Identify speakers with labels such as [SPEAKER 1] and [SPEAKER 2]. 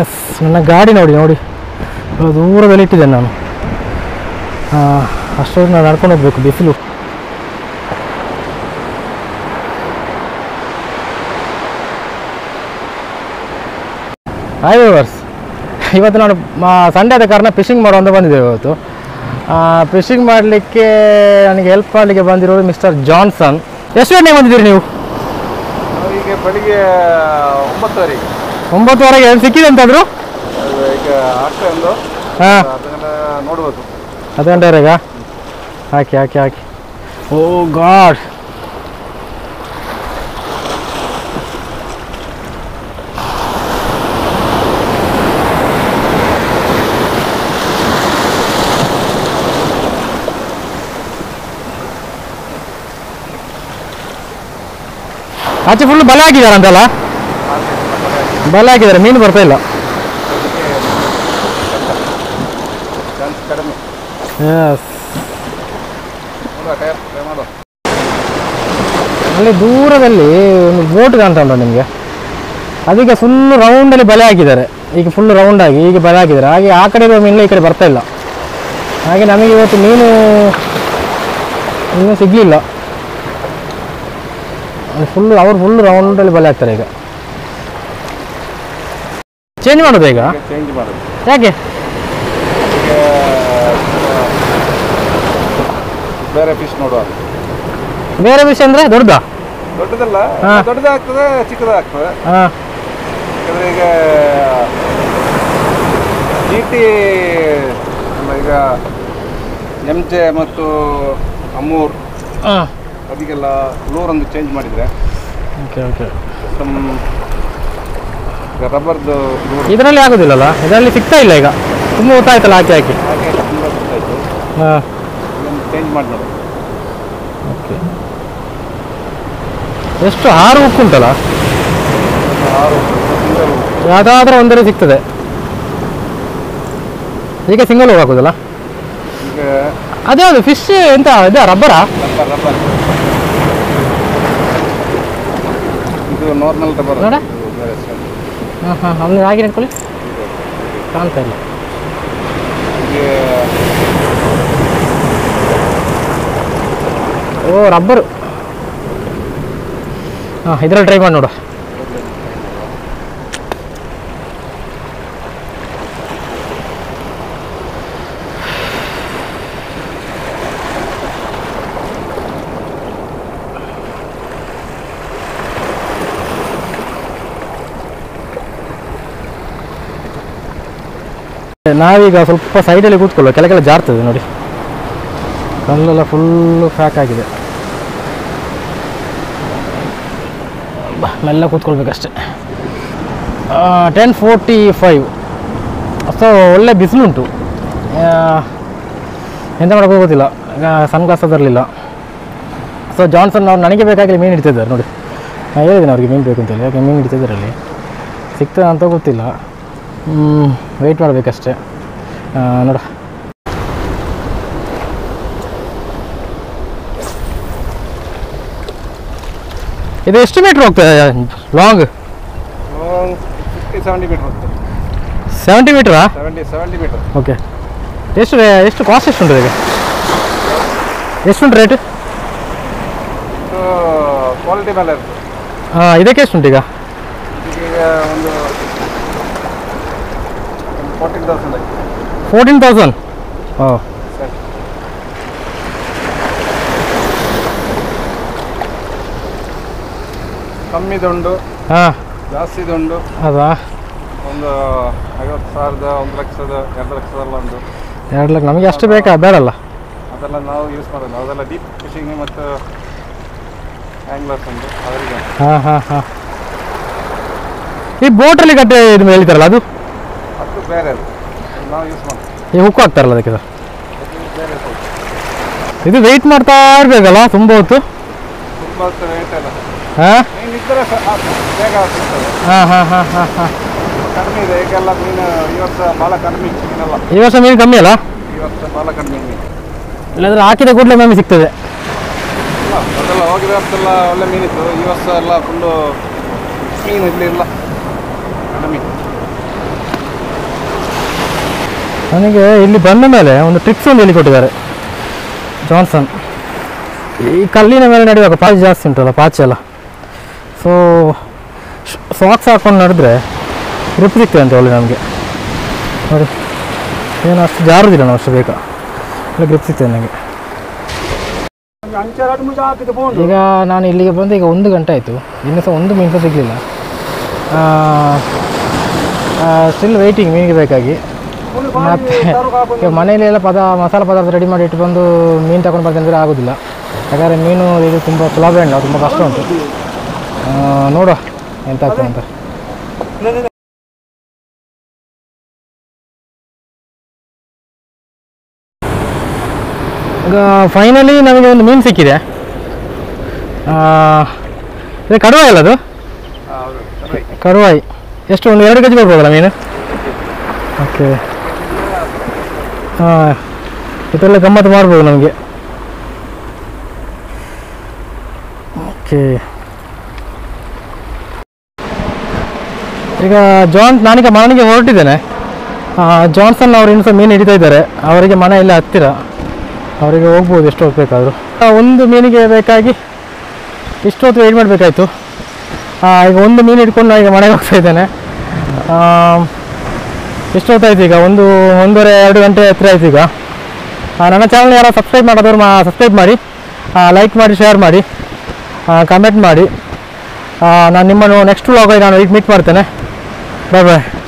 [SPEAKER 1] S ನನ್ನ ಗಾಡಿ ನೋಡಿ ನೋಡಿ ಇವಾಗ ದೂರದಲ್ಲಿ ಇಟ್ಟಿದ್ದೇನೆ ನಾನು ಅಷ್ಟೊಂದು ನಾನು ನಡ್ಕೊಂಡು ಹೋಗ್ಬೇಕು ಬಿಸಿಲು ಹಾಯ್ ವ್ಯೂವರ್ಸ್ ಇವತ್ತು ನಾನು ಸಂಡೇ ಆದ ಕಾರಣ ಫಿಶಿಂಗ್ ಮಾಡುವಂತ ಬಂದಿದ್ದೇವೆ ಇವತ್ತು ಫಿಶಿಂಗ್ ಮಾಡಲಿಕ್ಕೆ ನನಗೆ ಹೆಲ್ಪ್ ಮಾಡಲಿಕ್ಕೆ ಬಂದಿರೋರು ಮಿಸ್ಟರ್ ಜಾನ್ಸನ್ ಎಷ್ಟು ಗಂಟೆಗೆ ಬಂದಿದ್ದೀರಿ ನೀವು
[SPEAKER 2] ಈಗ ಬೆಳಿಗ್ಗೆ ಒಂಬತ್ತುವರೆಗೆ
[SPEAKER 1] ಒಂಬತ್ತುವರೆಗೆ ಏನು ಸಿಕ್ಕಿದೆ ಅಂತಂದ್ರು
[SPEAKER 2] ಅದು ಈಗ ಆಗ್ತಾ ಒಂದು
[SPEAKER 1] ಹಾಂ
[SPEAKER 2] ಅದನ್ನೆಲ್ಲ ನೋಡ್ಬೋದು
[SPEAKER 1] ಹತ್ತು ಗಂಟೆವರೆಗ ಹಾಕಿ ಹಾಕಿ ಹಾಕಿ ಓ ಗಾಡ್ ಆಚೆ ಫುಲ್ ಬಲೆ ಹಾಕಿದ್ದಾರೆ ಅಂತಲ್ಲ ಬಲೆ ಹಾಕಿದ್ದಾರೆ ಮೀನು ಬರ್ತಾ ಇಲ್ಲ
[SPEAKER 2] ಚಾನ್ಸ್ ಕಡಿಮೆ
[SPEAKER 1] ಎಸ್
[SPEAKER 2] ನೋಡುವ ಟೈರ್ ಟ್ರೈ ಮಾಡುವ
[SPEAKER 1] ಅಲ್ಲಿ ದೂರದಲ್ಲಿ ಒಂದು ಬೋಟ್ ಕಾಣ್ತಾ ಉಂಟು ನಿಮಗೆ ಅದಕ್ಕೆ ಫುಲ್ ರೌಂಡಲ್ಲಿ ಬಲೆ ಹಾಕಿದ್ದಾರೆ ಈಗ ಫುಲ್ ರೌಂಡ್ ಆಗಿ ಈಗ ಬಲೆ ಹಾಕಿದ್ದಾರೆ ಹಾಗೆ ಆ ಕಡೆ ಇರುವ ಮೀನು ಈ ಕಡೆ ಬರ್ತಾ ಇಲ್ಲ ಹಾಗೆ ನಮಗೆ ಇವತ್ತು ಮೀನು ಇನ್ನೂ ಸಿಗಲಿಲ್ಲ ಫುಲ್ ಅವ್ರು ಫುಲ್ ರೌಂಡಲ್ಲಿ ಬಲೆ ಹಾಕ್ತಾರೆ ಈಗ ಚೇಂಜ್ ಮಾಡೋದು ಈಗ
[SPEAKER 2] ಈಗ ಚೇಂಜ್ ಮಾಡೋದು
[SPEAKER 1] ಯಾಕೆ
[SPEAKER 2] ಈಗ ಬೇರೆ ಫಿಶ್ ನೋಡುವ
[SPEAKER 1] ಬೇರೆ ವಿಷಯ ಅಂದರೆ ದೊಡ್ಡದಾ
[SPEAKER 2] ದೊಡ್ಡದಲ್ಲ
[SPEAKER 1] ಹಾ.
[SPEAKER 2] ದೊಡ್ಡದಾಗ್ತದೆ ಚಿಕ್ಕದಾಗ್ತದೆ
[SPEAKER 1] ಹಾಂ
[SPEAKER 2] ಯಾಕಂದ್ರೆ ಈಗ ಜಿ ಟಿ ಈಗ ಎಂಜೆ ಮತ್ತು ಅಮೂರ್
[SPEAKER 1] ಹಾಂ
[SPEAKER 2] ಅದಕ್ಕೆಲ್ಲ ಫ್ಲೋರ್ ಒಂದು ಚೇಂಜ್ ಮಾಡಿದರೆ
[SPEAKER 1] ಓಕೆ ಓಕೆ
[SPEAKER 2] ಸಮ್ ರಬ್ಬರ್ದು ಫ್ಲೋರ್
[SPEAKER 1] ಇದರಲ್ಲಿ ಆಗೋದಿಲ್ಲಲ್ಲ ಇದರಲ್ಲಿ ಸಿಗ್ತಾ ಇಲ್ಲ ಈಗ ತುಂಬ ಗೊತ್ತಾಯ್ತಲ್ಲ ಹಾಕಿ ಹಾಕಿ
[SPEAKER 2] ಹಾಗೆ ತುಂಬ ಗೊತ್ತಾಯಿತು
[SPEAKER 1] ಹಾಂ
[SPEAKER 2] ಇದನ್ನು ಚೇಂಜ್ ಮಾಡಿ ನೋಡಿ
[SPEAKER 1] ಓಕೆ ಎಷ್ಟು ಆರು ಉಕ್ಕು ಉಂಟಲ್ಲ
[SPEAKER 2] ಆರು ಸಿಂಗಲ್
[SPEAKER 1] ಯಾವುದಾದ್ರೂ ಒಂದರಲ್ಲಿ ಸಿಗ್ತದೆ ಈಗ ಸಿಂಗಲ್ ಹೋಗಿ ಹಾಕೋದಲ್ಲ
[SPEAKER 2] ಈಗ
[SPEAKER 1] ಅದೇ ಅದು ಫಿಶ್ ಎಂತ ಇದೆ ರಬ್ಬರಾ
[SPEAKER 2] ರಬ್ಬರ್ ರಬ್ಬರ್ ಇದು ನಾರ್ಮಲ್ ರಬ್ಬರ್
[SPEAKER 1] ನೋಡ?
[SPEAKER 2] ಬೇರೆ ಸ್ಟೈಲ್.
[SPEAKER 1] ಹಾಂ ಹಾಂ ಅವನು ಹಾಗೆ ಇಟ್ಕೊಳ್ಳಿ ಕಾಣ್ತಾ ಇಲ್ಲ
[SPEAKER 2] ಈಗ
[SPEAKER 1] ಓ ರಬ್ಬರು ಹಾಂ ಇದರಲ್ಲಿ ಟ್ರೈ ಮಾಡಿ ನೋಡು ನಾವೀಗ ಸ್ವಲ್ಪ ಸೈಡಲ್ಲಿ ಕೂತ್ಕೊಳ್ಳೋ ಕೆಳಗೆಲ್ಲ ಜಾರ್ತದೆ ನೋಡಿ ಕಲ್ಲೆಲ್ಲ ಫುಲ್ಲು ಫ್ಯಾಕ್ ಆಗಿದೆ ಬಾ, ಮೆಲ್ಲ ಕೂತ್ಕೊಳ್ಬೇಕಷ್ಟೆ ಟೆನ್ ಫೋರ್ಟಿ ಫೈವ್ ಸೊ ಒಳ್ಳೆ ಬಿಸಿಲುಂಟು ಆ, ಎಂತ ಮಾಡೋಕೆ ಗೊತ್ತಿಲ್ಲ ಸನ್ ಗ್ಲಾಸ್ ಬರಲಿಲ್ಲ ಸೊ ಜಾನ್ಸನ್ ಅವ್ರು ನನಗೆ ಬೇಕಾಗಿ ಮೀನು ಹಿಡಿತಿದ್ದಾರೆ ನೋಡಿ ನಾನು ಹೇಳಿದ್ದೀನಿ ಅವ್ರಿಗೆ ಮೀನು ಬೇಕು ಅಂತೇಳಿ ಯಾಕೆ ಮೀನು ಹಿಡಿತಿದ್ದಾರೆ ಅಲ್ಲಿ ಸಿಗ್ತದೆ ಅಂತ ಗೊತ್ತಿಲ್ಲ ವೆಯ್ಟ್ ಮಾಡಬೇಕಷ್ಟೆ ನೋಡ ಇದು ಎಷ್ಟು ಮೀಟ್ರ್ ಹೋಗ್ತದೆ ಲಾಂಗ್
[SPEAKER 2] ಫಿಫ್ಟಿ ಸೆವೆಂಟಿ ಮೀಟರ್ ಹೋಗ್ತದೆ
[SPEAKER 1] ಸೆವೆಂಟಿ ಮೀಟ್ರಾ
[SPEAKER 2] ಸೆವೆಂಟಿ ಸೆವೆಂಟಿ ಮೀಟರ್
[SPEAKER 1] ಓಕೆ ಎಷ್ಟು ರೇ- ಎಷ್ಟು ಕಾಸ್ಟ್ ಎಷ್ಟು ಉಂಟು ಈಗ ಎಷ್ಟುಂಟು ರೇಟ್
[SPEAKER 2] ಕ್ವಾಲಿಟಿ ಮೇಲೆ ಇರ್ತದೆ
[SPEAKER 1] ಹಾಂ ಇದಕ್ಕೆ ಎಷ್ಟು ಉಂಟು ಈಗ
[SPEAKER 2] ಈಗ ಒಂದು ಫೋರ್ಟೀನ್ ತೌಸಂಡ್ ಆಯ್ತು
[SPEAKER 1] ಫೋರ್ಟೀನ್ ತೌಸಂಡ್ ಓ
[SPEAKER 2] ಸರಿ ಕಮ್ಮಿದುಂಡು
[SPEAKER 1] ಹಾಂ
[SPEAKER 2] ಜಾಸ್ತಿದುಂಡು
[SPEAKER 1] ಅದಾ
[SPEAKER 2] ಒಂದು ಐವತ್ತು ಸಾವಿರದ ಒಂದು ಲಕ್ಷದ ಎರಡು ಲಕ್ಷದಲ್ಲ ಒಂದು
[SPEAKER 1] ಎರಡು ಲಕ್ಷ ನಮಗೆ ಅಷ್ಟು ಬೇಕಾ ಬೇಡಲ್ಲ
[SPEAKER 2] ಅದೆಲ್ಲ ನಾವು ಯೂಸ್ ಮಾಡೋದು ಅದೆಲ್ಲ ಡೀಪ್ ಫಿಶಿಂಗ್ ಮತ್ತು ಆ್ಯಂಗ್ಲರ್ಸ್ ಉಂಟು ಅವರಿಗೆ
[SPEAKER 1] ಹಾಂ ಹಾಂ ಹಾಂ ಈ ಬೋಟಲ್ಲಿ ಕಟ್ಟೆ ಇದು ಹೇಳ್ತಾರಲ್ಲ ಅದು
[SPEAKER 2] ಅದು ಬೇರೆ ಅದು ನಾವು ಯೂಸ್ ಮಾಡೋದು
[SPEAKER 1] ಈ ಹುಕ್ಕು ಹಾಕ್ತಾರಲ್ಲ ಅದಕ್ಕೆ ಸರ್
[SPEAKER 2] ಅದು ಬೇರೆ type.
[SPEAKER 1] ಇದು ವೆಯ್ಟ್ ಮಾಡ್ತಾ ಇರಬೇಕಲ್ಲ ತುಂಬ ಹೊತ್ತು
[SPEAKER 2] ತುಂಬ ಹೊತ್ತು ರೇಟ್ ಎಲ್ಲ
[SPEAKER 1] ಹಾಂ
[SPEAKER 2] ಮೀನು ಇದ್ದರೆ ಸ- ಆ, ಬೇಗ ಸಿಗ್ತದೆ
[SPEAKER 1] ಹಾಂ ಹಾಂ ಹಾಂ ಹಾಂ ಹಾಂ
[SPEAKER 2] ಕಡಿಮೆ ಇದೆ ಈಗೆಲ್ಲ ಮೀನು ಈ ವರ್ಷ ಭಾಳ ಕಡಿಮೆ ಮೀನೆಲ್ಲ
[SPEAKER 1] ಈ ವರ್ಷ ಮೀನು ಕಮ್ಮಿ ಅಲ್ಲ
[SPEAKER 2] ಈ ವರ್ಷ ಭಾಳ ಕಡಿಮೆ ಮೀನು
[SPEAKER 1] ಇಲ್ಲಾಂದ್ರೆ ಹಾಕಿದ ಕೂಡಲೇ ಮ್ಯಾಮ್ ಸಿಗ್ತದೆ
[SPEAKER 2] ಇಲ್ಲ ಅದೆಲ್ಲ ಹೋಗಿದ ವರ್ಷೆಲ್ಲ ಒಳ್ಳೆ ಮೀನಿತ್ತು ಈ ವರ್ಷ ಎಲ್ಲ ಫುಲ್ಲು ಮೀನು ಇಲ್ಲಿ ಇಲ್ಲ ಕಡಿಮೆ
[SPEAKER 1] ನನಗೆ ಇಲ್ಲಿ ಬಂದ ಮೇಲೆ ಒಂದು ಟ್ರಿಕ್ಸ್ ಒಂದು ಹೇಳಿಕೊಟ್ಟಿದ್ದಾರೆ ಜಾನ್ಸನ್ ಈ ಕಲ್ಲಿನ ಮೇಲೆ ನಡೆಯುವಾಗ ಪಾಚಿ ಜಾಸ್ತಿ ಉಂಟಲ್ಲ ಪಾಚಿ ಎಲ್ಲ ಸೊ ಸಾಕ್ಸ್ ಹಾಕೊಂಡು ನಡೆದ್ರೆ ಗ್ರಿಪ್ ಸಿಗ್ತದೆ ಅಂತ ಒಳ್ಳೆ ನಮಗೆ ನೋಡಿ ಏನು ಅಷ್ಟು ಜಾರುದಿಲ್ಲ ನಾವು ಅಷ್ಟು ಬೇಗ ಒಳ್ಳೆ ಗ್ರಿಪ್ ಸಿಗ್ತದೆ ನನಗೆ ಈಗ ನಾನು ಇಲ್ಲಿಗೆ ಬಂದು ಈಗ ಒಂದು ಗಂಟೆ ಆಯಿತು ಇನ್ನೂ ಸಹ ಒಂದು ಮೀನು ಸಹ ಸಿಗಲಿಲ್ಲ ಸ್ಟಿಲ್ ವೆಯ್ಟಿಂಗ್ ಮೀನಿಗೆ ಬೇಕಾಗಿ ಮತ್ತೆ ಈಗ ಮನೆಯಲ್ಲಿ ಎಲ್ಲ ಪದ ಮಸಾಲೆ ಪದಾರ್ಥ ರೆಡಿ ಮಾಡಿ ಇಟ್ಟು ಬಂದು ಮೀನು ತಗೊಂಡು ಬರ್ತಂದ್ರೆ ಆಗೋದಿಲ್ಲ ಯಾಕಂದರೆ ಮೀನು ಇದು ತುಂಬ ಸುಲಭ ಇಲ್ಲ ತುಂಬ ಕಷ್ಟ ಉಂಟು ಆ, ನೋಡುವ ಎಂತ ಆಗ್ತದೆ ಅಂತ ಈಗ ಫೈನಲಿ ನಮಗೆ ಒಂದು ಮೀನು ಸಿಕ್ಕಿದೆ ಆ, ಇದು ಕಡುವಾಯಿ ಅಲ್ಲ ಅದು
[SPEAKER 2] ಹೌದು ಸರಿ
[SPEAKER 1] ಕಡುವಾಯಿ ಎಷ್ಟು ಒಂದು ಎರಡು ಕೆ ಜಿ ಬರ್ಬೋದಲ್ಲ ಮೀನು ಓಕೆ ಹಾಂ ಇದೆಲ್ಲ ಗಮ್ಮತ್ತು ಮಾಡ್ಬೋದು ನಮಗೆ ಓಕೆ ಈಗ ಜಾನ್ ನಾನೀಗ ಮನೆಗೆ ಹೊರಟಿದ್ದೇನೆ ಆ, ಜಾನ್ಸನ್ ಅವರು ಇನ್ನೂ ಸಹ ಮೀನು ಹಿಡಿತಾ ಇದ್ದಾರೆ ಅವರಿಗೆ ಮನೆ ಇಲ್ಲ ಹತ್ತಿರ ಅವರಿಗೆ ಹೋಗ್ಬೋದು ಎಷ್ಟು ಹೋಗ್ಬೇಕಾದ್ರು ಆ, ಒಂದು ಮೀನಿಗೆ ಬೇಕಾಗಿ ಇಷ್ಟೊತ್ತು ವೆಯ್ಟ್ ಮಾಡಬೇಕಾಯ್ತು ಈಗ ಒಂದು ಮೀನು ಹಿಡ್ಕೊಂಡು ನಾನು ಈಗ ಮನೆಗೆ ಹೋಗ್ತಾ ಇದ್ದೇನೆ ಆ, ಎಷ್ಟೊತ್ತಾಯ್ತು ಈಗ ಒಂದು ಒಂದೂವರೆ ಎರಡು ಗಂಟೆ ಹತ್ತಿರ ಆಯ್ತು ಈಗ ಆ, ನನ್ನ ಚಾನಲ್ ಯಾರು ಸಬ್ಸ್ಕ್ರೈಬ್ ಮಾಡೋದವ್ರು ಮಾ ಸಬ್ಸ್ಕ್ರೈಬ್ ಮಾಡಿ ಲೈಕ್ ಮಾಡಿ ಶೇರ್ ಮಾಡಿ ಕಮೆಂಟ್ ಮಾಡಿ ಆ, ನಾನು ನಿಮ್ಮನ್ನು ನೆಕ್ಸ್ಟ್ ವ್ಲಾಗಲ್ಲಿ ನಾನು ಮೀಟ್ ಮಾಡ್ತೇನೆ ಬಾಯ್ ಬಾಯ್